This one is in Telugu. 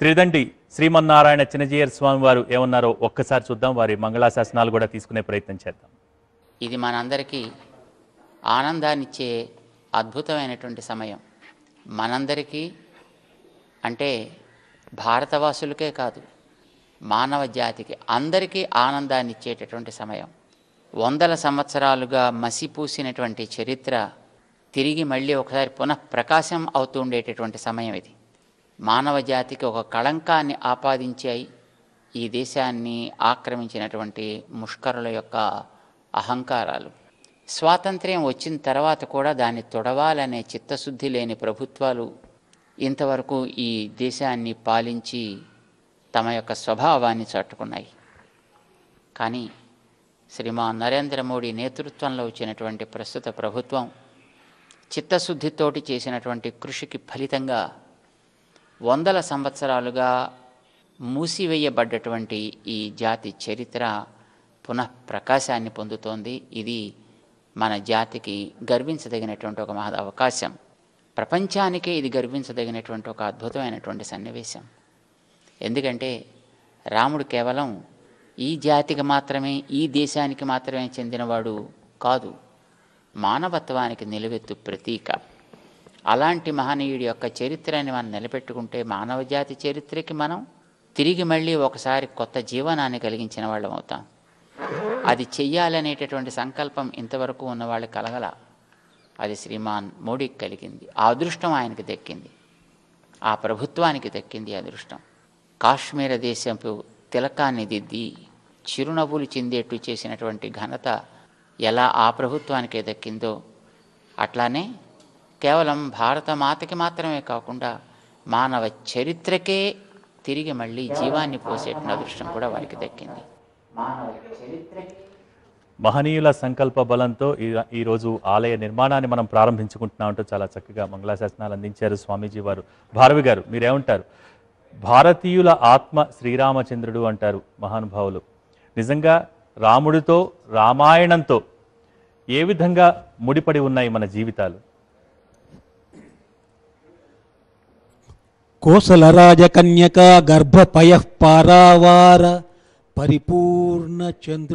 త్రిదండి శ్రీమన్నారాయణ చిన్నజీయర్ స్వామి వారు ఏమన్నారో ఒక్కసారి చూద్దాం వారి మంగళాశాసనాలు కూడా తీసుకునే ప్రయత్నం చేద్దాం ఇది మనందరికీ ఆనందాన్నిచ్చే అద్భుతమైనటువంటి సమయం మనందరికీ అంటే భారతవాసులకే కాదు మానవ జాతికి అందరికీ ఆనందాన్ని ఇచ్చేటటువంటి సమయం వందల సంవత్సరాలుగా మసిపూసినటువంటి చరిత్ర తిరిగి మళ్ళీ ఒకసారి పునః ప్రకాశం అవుతూ ఉండేటటువంటి సమయం ఇది మానవ జాతికి ఒక కళంకాన్ని ఆపాదించాయి ఈ దేశాన్ని ఆక్రమించినటువంటి ముష్కరుల యొక్క అహంకారాలు స్వాతంత్ర్యం వచ్చిన తర్వాత కూడా దాన్ని తొడవాలనే చిత్తశుద్ధి లేని ప్రభుత్వాలు ఇంతవరకు ఈ దేశాన్ని పాలించి తమ యొక్క స్వభావాన్ని చాటుకున్నాయి కానీ శ్రీమాన్ నరేంద్ర మోడీ నేతృత్వంలో వచ్చినటువంటి ప్రస్తుత ప్రభుత్వం చిత్తశుద్ధితోటి చేసినటువంటి కృషికి ఫలితంగా వందల సంవత్సరాలుగా మూసివేయబడ్డటువంటి ఈ జాతి చరిత్ర పునః ప్రకాశాన్ని పొందుతోంది ఇది మన జాతికి గర్వించదగినటువంటి ఒక మహా అవకాశం ప్రపంచానికే ఇది గర్వించదగినటువంటి ఒక అద్భుతమైనటువంటి సన్నివేశం ఎందుకంటే రాముడు కేవలం ఈ జాతికి మాత్రమే ఈ దేశానికి మాత్రమే చెందినవాడు కాదు మానవత్వానికి నిలువెత్తు ప్రతీక అలాంటి మహనీయుడి యొక్క చరిత్రని మనం నిలబెట్టుకుంటే మానవ జాతి చరిత్రకి మనం తిరిగి మళ్ళీ ఒకసారి కొత్త జీవనాన్ని కలిగించిన వాళ్ళం అవుతాం అది చెయ్యాలనేటటువంటి సంకల్పం ఇంతవరకు ఉన్న వాళ్ళు కలగల అది శ్రీమాన్ మోడీకి కలిగింది ఆ అదృష్టం ఆయనకి దక్కింది ఆ ప్రభుత్వానికి దక్కింది ఆ అదృష్టం కాశ్మీర దేశపు తిలకాన్ని దిద్ది చిరునవ్వులు చెందేట్టు చేసినటువంటి ఘనత ఎలా ఆ ప్రభుత్వానికే దక్కిందో అట్లానే కేవలం భారత మాతకి మాత్రమే కాకుండా మానవ చరిత్రకే తిరిగి మళ్ళీ జీవాన్ని పోసేటువంటి అదృష్టం కూడా వారికి దక్కింది మానవ చరిత్రకి మహనీయుల సంకల్ప బలంతో ఈ ఈరోజు ఆలయ నిర్మాణాన్ని మనం ప్రారంభించుకుంటున్నాం అంటూ చాలా చక్కగా మంగళాశాసనాలు అందించారు స్వామీజీ వారు భారవి గారు మీరేమంటారు భారతీయుల ఆత్మ శ్రీరామచంద్రుడు అంటారు మహానుభావులు నిజంగా రాముడితో రామాయణంతో ఏ విధంగా ముడిపడి ఉన్నాయి మన జీవితాలు కోసల రాజకన్యక గర్భపయ పారావార పరిపూర్ణ చంద్ర